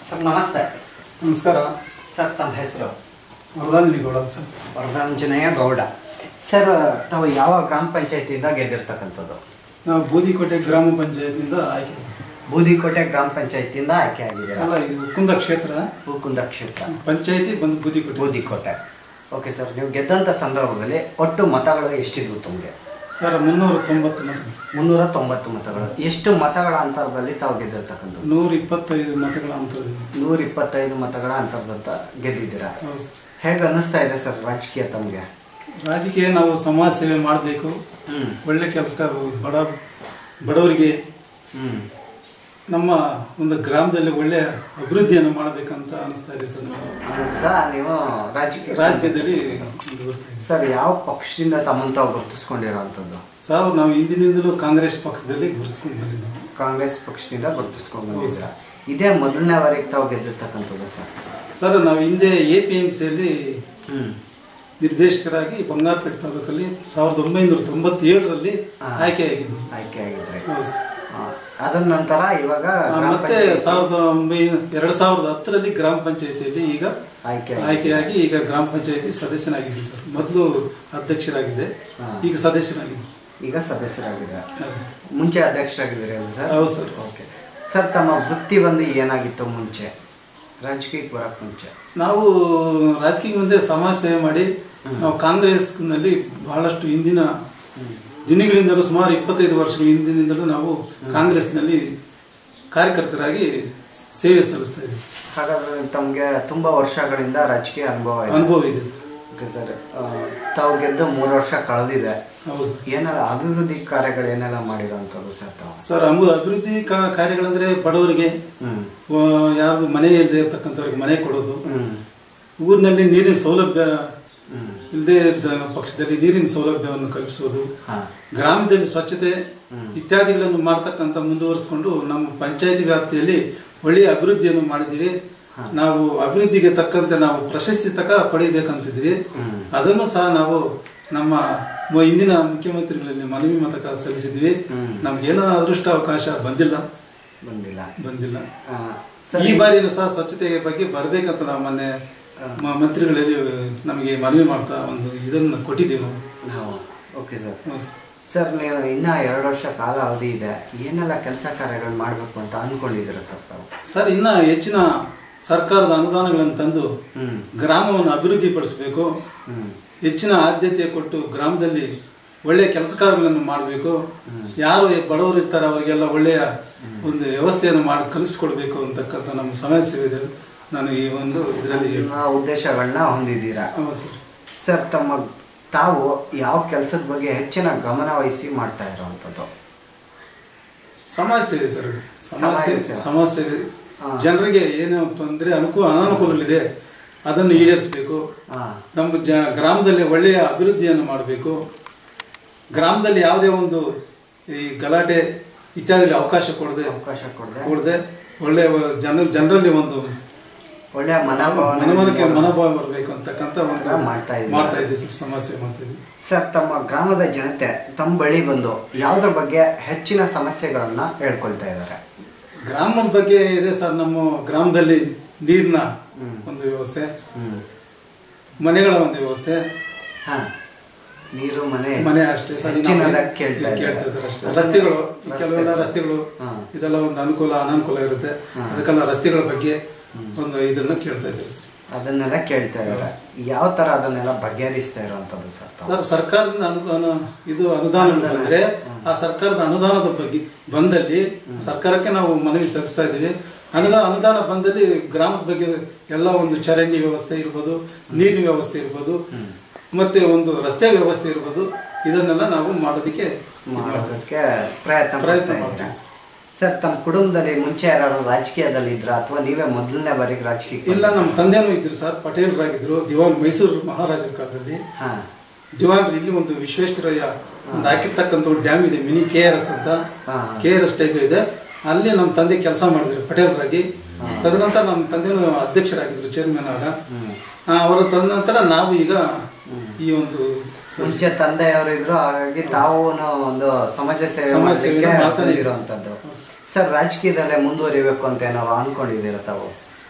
Sir ನಮಸ್ತೆ ನಮಸ್ಕಾರ sir ತಮ್ಮ ಹೆಸರು ವರದಾಂಜಲಿ ಗೌಡ ಸರ್ ವರದಾಂಜನೇಯ ಗೌಡ ಸರ್ ತಾವು ಯಾವ ಗ್ರಾಮ ಪಂಚಾಯತಿಯಿಂದ ಗೆದ್ದಿರ್ತಕ್ಕಂಥದ್ದು ನಾವು ಬೂದಿಕೋಟೆ ಗ್ರಾಮ ಪಂಚಾಯತಿಯಿಂದ ಆಯ್ಕೆ ಬೂದಿಕೋಟೆ ಗ್ರಾಮ ಪಂಚಾಯತಿಯಿಂದ ಆಯ್ಕೆ ಆಗಿದ್ದೀರಾ ಅಲ್ಲ ಇದು ಕುಂದ ಕ್ಷೇತ್ರ ಹೂಕುಂದ ಕ್ಷೇತ್ರ ಪಂಚಾಯತಿ ಬಂದು ಬೂದಿಕೋಟೆ ಬೂದಿಕೋಟೆ ಓಕೆ ಸರ್ ನೀವು ಗೆದ್ದಂಥ ಸಂದರ್ಭದಲ್ಲಿ ಒಟ್ಟು ಮತಗಳು ಎಷ್ಟಿದ್ವು ತಮಗೆ ಸರ್ ಮುನ್ನೂರ ತೊಂಬತ್ತು ಮತ ಮುನ್ನೂರ ತೊಂಬತ್ತು ಮತಗಳು ಎಷ್ಟು ಮತಗಳ ಅಂತರದಲ್ಲಿ ತಾವು ಗೆದ್ದಿರ್ತಕ್ಕಂಥದ್ದು ನೂರ ಇಪ್ಪತ್ತೈದು ಮತಗಳ ಅಂತರದಿಂದ ನೂರ ಇಪ್ಪತ್ತೈದು ಮತಗಳ ಅಂತರದಂತ ಗೆದ್ದಿದ್ದೀರಾ ಹೌದು ಸರ್. ಹೇಗೆ ಅನ್ನಿಸ್ತಾ ಇದೆ ಸರ್ ರಾಜಕೀಯ ತಮಗೆ ರಾಜಕೀಯ ನಾವು ಸಮಾಜ ಸೇವೆ ಮಾಡಬೇಕು ಹ್ಞೂ ಒಳ್ಳೆ ಕೆಲಸ ಬಡ ಬಡವರಿಗೆ ಹ್ಞೂ ನಮ್ಮ ಒಂದು ಗ್ರಾಮದಲ್ಲಿ ಒಳ್ಳೆ ಅಭಿವೃದ್ಧಿಯನ್ನು ಮಾಡಬೇಕಂತ ಅನಿಸ್ತಾ ಇದೆ ಸರ್ ನಮಗೆ ಅನ್ನಿಸ್ತಾ ನೀವು ರಾಜಕೀಯ ರಾಜಕೀಯದಲ್ಲಿ ಮುಂದೆ ಬರ್ತಾ ಇದ್ದೀವಿ. ಸರ್ ಯಾವ ಪಕ್ಷದಿಂದ ತಮ್ಮನ್ನು ತಾವು ಗುರುತಿಸ್ಕೊಂಡಿರೋವಂಥದ್ದು ಸಾವು ನಾವು ಹಿಂದಿನಿಂದಲೂ ಕಾಂಗ್ರೆಸ್ ಪಕ್ಷದಲ್ಲಿ ಗುರುತಿಸ್ಕೊಂಡು ಬಂದಿದ್ದೀವಿ ಕಾಂಗ್ರೆಸ್ ಪಕ್ಷದಿಂದ ಗುರುತಿಸ್ಕೊಂಡು ಬಂದಿದ್ದೀರಾ ಇದೇ ಮೊದಲನೇ ಬಾರಿಗೆ ತಾವು ಗೆದ್ದಿರ್ತಕ್ಕಂಥದ್ದು ಸರ್ ಸರ್ ನಾವು ಹಿಂದೆ ಎ ಪಿ ಎಮ್ ಸಿಯಲ್ಲಿ ಹ್ಞೂ ನಿರ್ದೇಶಕರಾಗಿ ಬಂಗಾರಪೇಟೆ ತಾಲೂಕಲ್ಲಿ ಸಾವಿರದ ಒಂಬೈನೂರ ತೊಂಬತ್ತೇಳರಲ್ಲಿ ಹಾ. ಆಯ್ಕೆಯಾಗಿದ್ದು ಆಯ್ಕೆ ಆಗಿದ್ರೆ ಹೌದು ಸರ್. ಅದ ನಂತರ ಇವಾಗ ಆ, ಗ್ರಾಮ ಮತ್ತೆ ಪಂಚಾಯತಿ ಸಾವಿರದ ಒಂಬೈನೂರ ಎರಡು ಸಾವಿರದ ಹತ್ತರಲ್ಲಿ ಗ್ರಾಮ ಪಂಚಾಯತಿಯಲ್ಲಿ ಈಗ ಆಯ್ಕೆ ಆಯ್ಕೆಯಾಗಿ ಈಗ ಗ್ರಾಮ ಪಂಚಾಯತಿ ಸದಸ್ಯನಾಗಿದ್ದೀನಿ ಸರ್ ಮೊದಲು ಅಧ್ಯಕ್ಷರಾಗಿದ್ದೆ ಹಾ. ಈಗ ಸದಸ್ಯನಾಗಿದ್ದೆ ಈಗ ಸದಸ್ಯರಾಗಿದ್ದಾರೆ ಹೌದು. ಮುಂಚೆ ಅಧ್ಯಕ್ಷರಾಗಿದ್ದೀರಿ ಅಲ್ಲ ಸರ್ ಹೌದು ಸರ್ ಓಕೆ ಸರ್ ತಮ್ಮ ವೃತ್ತಿ ಬಂದು ಏನಾಗಿತ್ತು ಮುಂಚೆ ರಾಜಕೀಯಕ್ಕೆ ಬರೋಕ್ಕೆ ಮುಂಚೆ ನಾವು ರಾಜಕೀಯ ಮುಂದೆ ಸಮಾಜ ಸೇವೆ ಮಾಡಿ ನಾವು ಕಾಂಗ್ರೆಸ್ನಲ್ಲಿ ಬಹಳಷ್ಟು ಹಿಂದಿನ ದಿನಗಳಿಂದಲೂ ಸುಮಾರು ಇಪ್ಪತ್ತೈದು ವರ್ಷಗಳ ಹಿಂದಿನಿಂದಲೂ ನಾವು ಕಾಂಗ್ರೆಸ್ನಲ್ಲಿ ಕಾರ್ಯಕರ್ತರಾಗಿ ಸೇವೆ ಸಲ್ಲಿಸ್ತಾ ಇದ್ದೀವಿ ಸರ್. ಹಾಗಾದ್ರೆ ತಮಗೆ ತುಂಬಾ ವರ್ಷಗಳಿಂದ ರಾಜಕೀಯ ಅನುಭವ ಇದೆ ಅನುಭವ ಇದೆ ಸರ್ ಓಕೆ ಸರ್ ಆ, ತಾವು ಗೆದ್ದು ಮೂರು ವರ್ಷ ಕಳೆದಿದೆ ಹೌದು ಸರ್ ಏನೆಲ್ಲ ಅಭಿವೃದ್ಧಿ ಕಾರ್ಯಗಳು ಏನೆಲ್ಲ ಮಾಡಿರೋಂಥದ್ದು ಸರ್ ತಾವು ಸರ್ ಅಮು ಅಭಿವೃದ್ಧಿ ಕಾ- ಕಾರ್ಯಗಳಂದ್ರೆ ಬಡವರಿಗೆ ಹ್ಮ್ ಆ, ಯಾರು ಮನೆ ಇಲ್ಲದೆ ಇರ್ತಕ್ಕಂಥವ್ರಿಗೆ ಮನೆ ಕೊಡೋದು ಹ್ಮ್ ಊರಿನಲ್ಲಿ ನೀರಿನ ಸೌಲಭ್ಯ ಹ್ಮ್ ಇಲ್ಲದೆ ಇದ್ದ ಪಕ್ಷದಲ್ಲಿ ನೀರಿನ ಸೌಲಭ್ಯವನ್ನು ಕಲ್ಪಿಸೋದು ಹಾ ಗ್ರಾಮದಲ್ಲಿ ಸ್ವಚ್ಛತೆ ಹ್ಮ್. ಇತ್ಯಾದಿಗಳನ್ನು ಮಾಡ್ತಕ್ಕಂಥ ಮುಂದುವರಿಸಿಕೊಂಡು ನಮ್ಮ ಪಂಚಾಯತಿ ವ್ಯಾಪ್ತಿಯಲ್ಲಿ ಒಳ್ಳೆಯ ಅಭಿವೃದ್ಧಿಯನ್ನು ಮಾಡಿದ್ದೀವಿ ಹಾ. ನಾವು ಅಭಿವೃದ್ಧಿಗೆ ತಕ್ಕಂತೆ ನಾವು ಪ್ರಶಸ್ತಿ ತಕ ಪಡಿಬೇಕಂತಿದ್ವಿ ಹ್ಮ್. ಅದನ್ನು ಸಹ ನಾವು ನಮ್ಮ ಮ- ಇಂದಿನ ಮುಖ್ಯಮಂತ್ರಿಗಳಲ್ಲಿ ಮನವಿ ಮತಕ ಸಲ್ಲಿಸಿದ್ವಿ ಹ್ಮ್. ನಮ್ಗೇನೋ ಅದೃಷ್ಟ ಅವಕಾಶ ಬಂದಿಲ್ಲ ಬಂದಿಲ್ಲ ಬಂದಿಲ್ಲ ಆ, ಸರ್ ಈ ಬಾರಿನೂ ಸಹ ಸ್ವಚ್ಛತೆಯ ಬಗ್ಗೆ ಬರಬೇಕಂತ ನಾವು ಮೊನ್ನೆ ಮ- ಮಂತ್ರಿಗಳಲ್ಲಿ ನಮಗೆ ಮನವಿ ಮಾಡ್ತಾ ಒಂದು ಇದನ್ನು ಕೊಟ್ಟಿದ್ದೀವಿ ನಾವು ನಾವು ಓಕೆ ಸರ್ ಹ್ಮ್. ಸರ್ ನೀವು ಇನ್ನ ಎರಡು ವರ್ಷ ಕಾಲ ಅವಧಿ ಇದೆ ಏನೆಲ್ಲ ಕೆಲಸ ಕಾರ್ಯಗಳು ಮಾಡಬೇಕು ಅಂತ ಅನ್ಕೊಂಡಿದ್ದೀರಾ ಸರ್ ತಾವು ಸರ್ ಇನ್ನ ಹೆಚ್ಚಿನ ಸರ್ಕಾರದ ಅನುದಾನಗಳನ್ನು ತಂದು ಹ್ಮ್ ಗ್ರಾಮವನ್ನು ಅಭಿವೃದ್ಧಿಪಡಿಸಬೇಕು ಹ್ಮ್ ಹೆಚ್ಚಿನ ಆದ್ಯತೆ ಕೊಟ್ಟು ಗ್ರಾಮದಲ್ಲಿ ಒಳ್ಳೆಯ ಕೆಲಸ ಕಾರ್ಯಗಳನ್ನು ಮಾಡಬೇಕು ಯಾರು ಬಡವರು ಇರ್ತಾರೆ ಅವರಿಗೆಲ್ಲ ಒಳ್ಳೆಯ ಒಂದು ವ್ಯವಸ್ಥೆಯನ್ನು ಮಾಡಿ ಕಲಿಸ್ಕೊಡ್ಬೇಕು ಅಂತಕ್ಕಂಥ ನಮ್ಮ ಸಮಾಜ ಸೇವೆ ನಾನು ಈ ಒಂದು ಇದರಲ್ಲಿ ಹೇಳ್ತೀನಿ ಆ ಉದ್ದೇಶಗಳನ್ನ ಹೊಂದಿದ್ದೀರಾ ಹೌದು ಸರ್ ಸರ್ ತಮ್ಮ ತಾವು ಯಾವ ಕೆಲಸದ ಬಗ್ಗೆ ಹೆಚ್ಚಿನ ಗಮನ ವಹಿಸಿ ಮಾಡ್ತಾ ಇರೋವಂಥದ್ದು ಸಮಾಜ ಸೇವೆ ಸರ್ ಇದು. ಸಮಾಜ ಸಮಾಜ ಸೇವೆ ಸೇವೆ. ಸಮಾಜ ಸೇವೆ ಹಾ. ಜನರಿಗೆ ಏನು ತೊಂದರೆ ಅನುಕೂಲ ಅನಾನುಕೂಲಗಳಿದೆ ಅದನ್ನು ಈಡೇರಿಸಬೇಕು ಹಾಂ ನಮ್ಮ ಜ ಗ್ರಾಮದಲ್ಲಿ ಒಳ್ಳೆಯ ಅಭಿವೃದ್ಧಿಯನ್ನು ಮಾಡಬೇಕು ಗ್ರಾಮದಲ್ಲಿ ಯಾವುದೇ ಒಂದು ಈ ಗಲಾಟೆ ಇತ್ಯಾದಿ ಅವಕಾಶ ಕೊಡದೆ ಅವಕಾಶ ಕೊಡದೆ ಕೊಡದೆ ಒಳ್ಳೆಯ ಜನ ಜನರಲ್ಲಿ ಒಂದು ಒಳ್ಳೆಯ ಮನೋಭಾವ ಮನವರಿಕೆ ಮನೋಭಾವ ಬರಬೇಕು ಅಂತಕ್ಕಂಥ ಒಂದು ಮಾಡ್ತಾ ಇದ್ದೀರಾ. ಮಾಡ್ತಾ ಇದ್ದೀವಿ ಸರ್ ಸಮಸ್ಯೆ ಮಾಡ್ತಾ ಇದ್ದೀವಿ ಸರ್ ತಮ್ಮ ಗ್ರಾಮದ ಜನತೆ ತಮ್ಮ ಬಳಿ ಬಂದು ಯಾವುದ್ರ ಬಗ್ಗೆ ಹೆಚ್ಚಿನ ಸಮಸ್ಯೆಗಳನ್ನ ಹೇಳ್ಕೊಳ್ತಾ ಇದ್ದಾರೆ ಗ್ರಾಮದ ಬಗ್ಗೆ ಇದೆ ಸರ್ ನಮ್ಮ ಗ್ರಾಮದಲ್ಲಿ ನೀರಿನ ಹ್ಮ್. ಒಂದು ವ್ಯವಸ್ಥೆ ಹ್ಮ್ ಮನೆಗಳ ಒಂದು ವ್ಯವಸ್ಥೆ ಹಾ ನೀರು ಮನೆ ಮನೆ ಅಷ್ಟೇ ಸರ್ ಇನ್ನು ಹೆಚ್ಚಿನದಾಗಿ ಕೇಳ್ತಾ ಕೇಳ್ತಾ ಇದ್ದಾರೆ. ಇದ್ದಾರೆ ಅಷ್ಟೇ ರಸ್ತೆಗಳು ರಸ್ತೆ- ಕೆಲವೆಲ್ಲ ರಸ್ತೆಗಳು ಹಾ. ಇದೆಲ್ಲ ಒಂದು ಅನುಕೂಲ ಅನಾನುಕೂಲ ಇರುತ್ತೆ ಹಾ. ಅದಕ್ಕೆಲ್ಲ ರಸ್ತೆಗಳ ಬಗ್ಗೆ ಒಂದು ಇದನ್ನ ಕೇಳ್ತಾ ಇದ್ದಾರೆ ಸರ್ ಅದನ್ನೆಲ್ಲ ಕೇಳ್ತಾ ಇದ್ದಾರೆ ಯಾವ ತರ ಅದನ್ನೆಲ್ಲ ಬಗೆಹರಿಸ್ತಾ ಇರುವಂತದ್ದು ಸರ್ ತಾವು? ಸರ್ ಸರ್ಕಾರದಿಂದ ಅನು ಅನು- ಇದು ಅನುದಾನ ಬಂದ್ರೆ ಆ ಸರ್ಕಾರದ ಅನುದಾನದ ಬಗ್ಗೆ ಬಂದಲ್ಲಿ ಸರ್ಕಾರಕ್ಕೆ ನಾವು ಮನವಿ ಸಲ್ಲಿಸ್ತಾ ಇದ್ದೀವಿ ಅನುದಾನ ಅನುದಾನ ಬಂದಲ್ಲಿ ಗ್ರಾಮದ ಬಗ್ಗೆ ಎಲ್ಲ ಒಂದು ಚರಂಡಿ ವ್ಯವಸ್ಥೆ ಇರ್ಬೋದು ನೀರಿನ ವ್ಯವಸ್ಥೆ ಇರ್ಬೋದು ಮತ್ತೆ ಒಂದು ರಸ್ತೆ ವ್ಯವಸ್ಥೆ ಇರ್ಬೋದು ಇದನ್ನೆಲ್ಲ ನಾವು ಮಾಡೋದಕ್ಕೆ ಇದ್ ಮಾಡ್ತಾ ಇದ್ದೀವಿ. ಮಾಡೋದಕ್ಕೆ ಪ್ರಯತ್ನ ಪ್ರಯತ್ನ ಪಡ್ತಾ ಮಾಡ್ತಾ ಇದ್ದೀರಾ. ಸರ್ ತಮ್ಮ ಕುಟುಂಬದಲ್ಲಿ ಮುಂಚೆ ಯಾರು ರಾಜಕೀಯದಲ್ಲಿ ಇದ್ರ ಅಥವಾ ನೀವೇ ಮೊದಲನೇ ಬಾರಿಗೆ ರಾಜಕೀಯ ಇಲ್ಲ ನಮ್ಮ ತಂದೆನೂ ಇದ್ರು ಸರ್ ಪಟೇಲ್ರಾಗಿದ್ರು ದಿವಾನ್ ಮೈಸೂರು ಮಹಾರಾಜರ ಕಾಲದಲ್ಲಿ ಹಾ ದಿವಾನ್ರು ಇಲ್ಲಿ ಒಂದು ವಿಶ್ವೇಶ್ವರಯ್ಯ ಒಂದು ಹಾಕಿರ್ತಕ್ಕಂಥ ಒಂದು ಡ್ಯಾಮ್ ಇದೆ ಮಿನಿ ಕೆ ಆರ್ ಎಸ್ ಅಂತ ಹಾ. ಕೆ ಆರ್ ಎಸ್ ಟೈಪ್ ಇದೆ ಅಲ್ಲಿ ನಮ್ಮ ತಂದೆ ಕೆಲಸ ಮಾಡಿದ್ರು ಪಟೇಲ್ರಾಗಿ ತದನಂತರ ನಮ್ಮ ತಂದೆನೂ ಅಧ್ಯಕ್ಷರಾಗಿದ್ರು ಚೇರ್ಮನ್ ಆಗ ಹ್ಮ್. ಆ, ಅವರ ತದನಂತರ ನಾವು ಈಗ ಈ ಒಂದು ಸ- ಮುಂಚೆ ತಂದೆಯವರು ಇದ್ರು ಹಾಗಾಗಿ ತಾವು ಒಂದು ಸಮಾಜ ಸೇವೆ ಸಮಾಜ ಸೇವೆನ ಮಾಡ್ಲಿಕ್ಕೆ ಮಾಡ್ತಾನೆ ಇದ್ದೀವಿ. ಬಂದಿರೋಂಥದ್ದು ಸರ್ ರಾಜಕೀಯದಲ್ಲೇ ಮುಂದುವರಿಬೇಕು ಅಂತ ಏನಾದ್ರು ಅನ್ಕೊಂಡಿದ್ದೀರಾ ತಾವು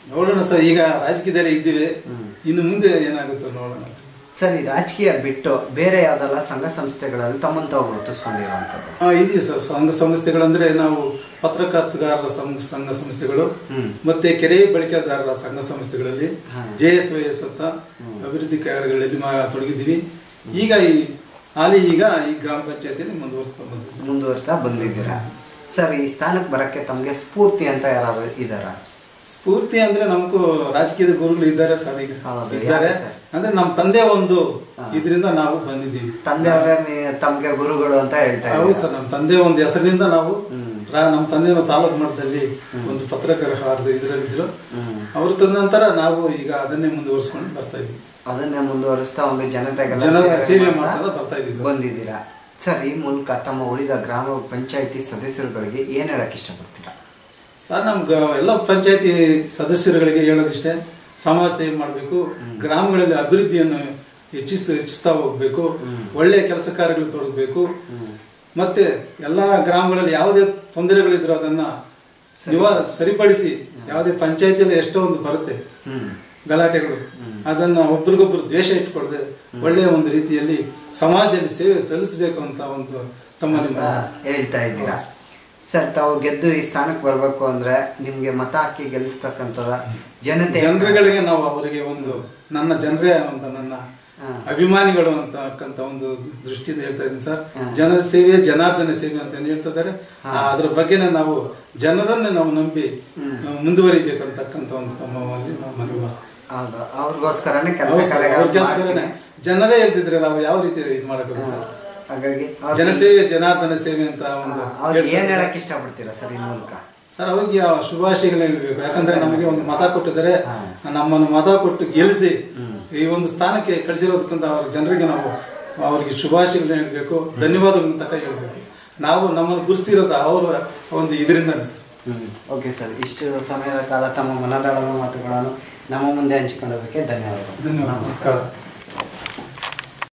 ನೋಡೋಣ ಸರ್ ಈಗ ರಾಜಕೀಯದಲ್ಲಿ ಇದ್ದೀವಿ ಇನ್ನು ಮುಂದೆ ಏನಾಗುತ್ತೋ ನೋಡೋಣ ಸರಿ ರಾಜಕೀಯ ಬಿಟ್ಟು ಬೇರೆ ಯಾವ್ದೆಲ್ಲ ಸಂಘ ಸಂಸ್ಥೆಗಳಲ್ಲಿ ತಮ್ಮನ್ನು ತಾವು ಗುರುತಿಸ್ಕೊಂಡಿರುವಂಥದ್ದು ಆ, ಇದೆಯಾ ಸರ್ ಸಂಘ ಸಂಸ್ಥೆಗಳಂದ್ರೆ ನಾವು ಪತ್ರಕರ್ತಗಾರರ ಸಂಘ ಸಂಘ ಸಂಸ್ಥೆಗಳು ಹ್ಮ್. ಮತ್ತೆ ಕೆರೆ ಬಳಕೆದಾರರ ಸಂಘ ಸಂಸ್ಥೆಗಳಲ್ಲಿ ಹಾ. ಜೆ ಎಸ್ ವೈ ಎಸ್ ಅಂತ ಅಭಿವೃದ್ಧಿ ಕಾರ್ಯಗಳಲ್ಲಿ ಮಾ- ತೊಡಗಿದ್ದೀವಿ ಈಗ ಈ ಹಾಲಿ ಈಗ ಈ ಗ್ರಾಮ ಪಂಚಾಯತಿಯಲ್ಲಿ ಮುಂದುವರ್ಸ್ಕೊಂಡು ಬಂದಿದ್ದೀವಿ ಮುಂದುವರ್ತಾ ಬಂದಿದ್ದೀರಾ ಸರ್ ಈ ಸ್ಥಾನಕ್ಕೆ ಬರಕ್ಕೆ ತಮಗೆ ಸ್ಫೂರ್ತಿ ಅಂತ ಯಾರಾದ್ರು ಇದ್ದಾರಾ ಸ್ಫೂರ್ತಿ ಅಂದ್ರೆ ನಮಗೂ ರಾಜಕೀಯದ ಗುರುಗಳು ಇದ್ದಾರೆ ಸರ್ ಈಗ ಹೌದು, ಇದ್ದಾರೆ ಯಾರು ಸರ್? ಅಂದ್ರೆ ನಮ್ಮ ತಂದೆ ಒಂದು ಇದರಿಂದ ನಾವು ಬಂದಿದ್ದೀವಿ ತಂದೆಯವರೇ ನೀ- ತಮ್ಗೆ ಗುರುಗಳು ಅಂತ ಹೇಳ್ತಾ ಹೌದು ಇದ್ದೀರಾ ಸರ್ ನಮ್ಮ ತಂದೆ ಒಂದು ಹೆಸರಿನಿಂದ ನಾವು ಹ್ಮ್. ರಾ- ನಮ್ಮ ತಂದೆ ತಾಲೂಕು ಮಟ್ಟದಲ್ಲಿ ಒಂದು ಪತ್ರಕರ್ತ ಇದರಲ್ಲಿದ್ರು ಹ್ಮ್. ಅವರು ತಂದ ನಂತರ ನಾವು ಈಗ ಅದನ್ನೇ ಮುಂದುವರಿಸ್ಕೊಂಡು ಬರ್ತಾ ಇದ್ದೀವಿ ಅದನ್ನೇ ಮುಂದುವರಿಸ್ತಾ ಒಂದು ಜನತೆಗೆಲ್ಲ ಜನರ ಸೇವೆ ಮಾಡ್ತಾ ಮಾಡ್ತಾ ಬರ್ತಾ ಇದ್ದೀವಿ ಸರ್. ಬಂದಿದ್ದೀರಾ ಸರ್ ಈ ಮೂಲಕ ತಮ್ಮ ಉಳಿದ ಗ್ರಾಮ ಪಂಚಾಯತಿ ಸದಸ್ಯರುಗಳಿಗೆ ಏನ್ ಹೇಳಕ್ ಇಷ್ಟಪಡ್ತೀರಾ ಸರ್ ನಮ್ಗೆ ಎಲ್ಲ ಪಂಚಾಯತಿ ಸದಸ್ಯರುಗಳಿಗೆ ಹೇಳೋದಿಷ್ಟೇ ಸಮಾಜ ಸೇವೆ ಮಾಡಬೇಕು ಗ್ರಾಮಗಳಲ್ಲಿ ಅಭಿವೃದ್ಧಿಯನ್ನು ಹೆಚ್ಚಿಸ ಹೆಚ್ಚಿಸ್ತಾ ಹೋಗ್ಬೇಕು ಒಳ್ಳೆಯ ಕೆಲಸ ಕಾರ್ಯಗಳು ತೊಡಗಬೇಕು ಮತ್ತೆ ಎಲ್ಲ ಗ್ರಾಮಗಳಲ್ಲಿ ಯಾವುದೇ ತೊಂದರೆಗಳಿದ್ರು ಅದನ್ನ ನಿವಾರ ಸರಿಪಡಿಸಿ ಯಾವುದೇ ಪಂಚಾಯತಿಯಲ್ಲಿ ಎಷ್ಟೋ ಒಂದು ಬರುತ್ತೆ ಹ್ಮ್ ಗಲಾಟೆಗಳು ಅದನ್ನ ಒಬ್ರಿಗೊಬ್ರು ದ್ವೇಷ ಇಟ್ಕೊಳ್ದೆ ಒಳ್ಳೆಯ ಒಂದು ರೀತಿಯಲ್ಲಿ ಸಮಾಜದಲ್ಲಿ ಸೇವೆ ಸಲ್ಲಿಸಬೇಕು ಅಂತ ಒಂದು ತಮ್ಮಲ್ಲಿ ಅಂತ ಹೇಳ್ತಾ ಇದ್ದೀರಾ ಸರ್ ತಾವು ಗೆದ್ದು ಈ ಸ್ಥಾನಕ್ಕೆ ಬರ್ಬೇಕು ಅಂದ್ರೆ ನಿಮ್ಗೆ ಮತ ಹಾಕಿ ಗೆಲ್ಲಿಸ್ತಕ್ಕಂಥದ ಜನತೆ ಜನರುಗಳಿಗೆ ನಾವು ಅವರಿಗೆ ಒಂದು ನನ್ನ ಜನರೇ ಅಂತ ನನ್ನ ಹಾ. ಅಭಿಮಾನಿಗಳು ಅಂತಕ್ಕಂತ ಒಂದು ದೃಷ್ಟಿಯಿಂದ ಹೇಳ್ತಾ ಇದ್ದೀನಿ ಸರ್ ಹಾ. ಜನ ಸೇವೆ ಜನಾರ್ದನ ಸೇವೆ ಅಂತ ಏನ್ ಹೇಳ್ತಿದ್ದಾರೆ ಆ, ಅದ್ರ ಬಗ್ಗೆನೇ ನಾವು ಜನರನ್ನೇ ನಾವು ನಂಬಿ ನಾವು ಮುಂದುವರಿಬೇಕು ಅಂತಕ್ಕಂಥ ಒಂದು ತಮ್ಮಲ್ಲಿ ನಾವು ಮನವಿ ಮಾಡ್ತೀವಿ ಹೌದು ಅವ್ರಿಗೋಸ್ಕರನೇ ಹೌದು ಕೆಲಸ ಸರ್, ಅವ್ರ ಕೆಲಸಗಾರನೇ ಜನರೇ ಹೇಳ್ತಿದ್ರೆ ನಾವು ಯಾವ ರೀತಿ ಇದು ಮಾಡಬೇಕು ಸರ್ ಹಾಗಾಗಿ ಅವ್ರಿಗೆ- ಜನಸೇವೆ ಜನಾರ್ದನ ಸೇವೆ ಅಂತ ಒಂದು ಹಾ, ಅವ್ರಿಗೆ ಏನ್ ಹೇಳ್ತಾರೆ. ಹೇಳಕ್ ಇಷ್ಟಪಡ್ತೀರಾ ಸರ್ ಈ ಮೂಲಕ ಸರ್ ಅವ್ರಿಗೆ ಆ ಶುಭಾಶಯಗಳು ಹೇಳ್ಬೇಕು ಯಾಕಂದ್ರೆ ನಮಗೆ ಒಂದು ಮತ ಕೊಟ್ಟಿದ್ದಾರೆ ಹಾ. ನಮ್ಮನ್ನು ಮತ ಕೊಟ್ಟು ಗೆಲ್ಲಿಸಿ ಈ ಒಂದು ಸ್ಥಾನಕ್ಕೆ ಕಳಿಸಿರೋದಕ್ಕಿಂತ ಅವ್ರ ಜನರಿಗೆ ನಾವು ಅವರಿಗೆ ಶುಭಾಶಯಗಳನ್ನ ಹೇಳ್ಬೇಕು ಧನ್ಯವಾದಗಳನ್ನ ತಕ್ಕ ಹೇಳ್ಬೇಕು ನಾವು ನಮ್ಮನ್ನು ಗುರುತಿಸಿರೋದು ಅವರ ಒಂದು ಇದರಿಂದನೇ ಸರ್ ಓಕೆ ಸರ್ ಇಷ್ಟು ಸಮಯದ ಕಾಲ ತಮ್ಮ ಮನದಾಳದ ಮಾತುಗಳನ್ನು ನಮ್ಮ ಮುಂದೆ ಹಂಚಿಕೊಳ್ಳೋದಕ್ಕೆ ಧನ್ಯವಾದಗಳು ಧನ್ಯವಾದ ನಮಸ್ಕಾರ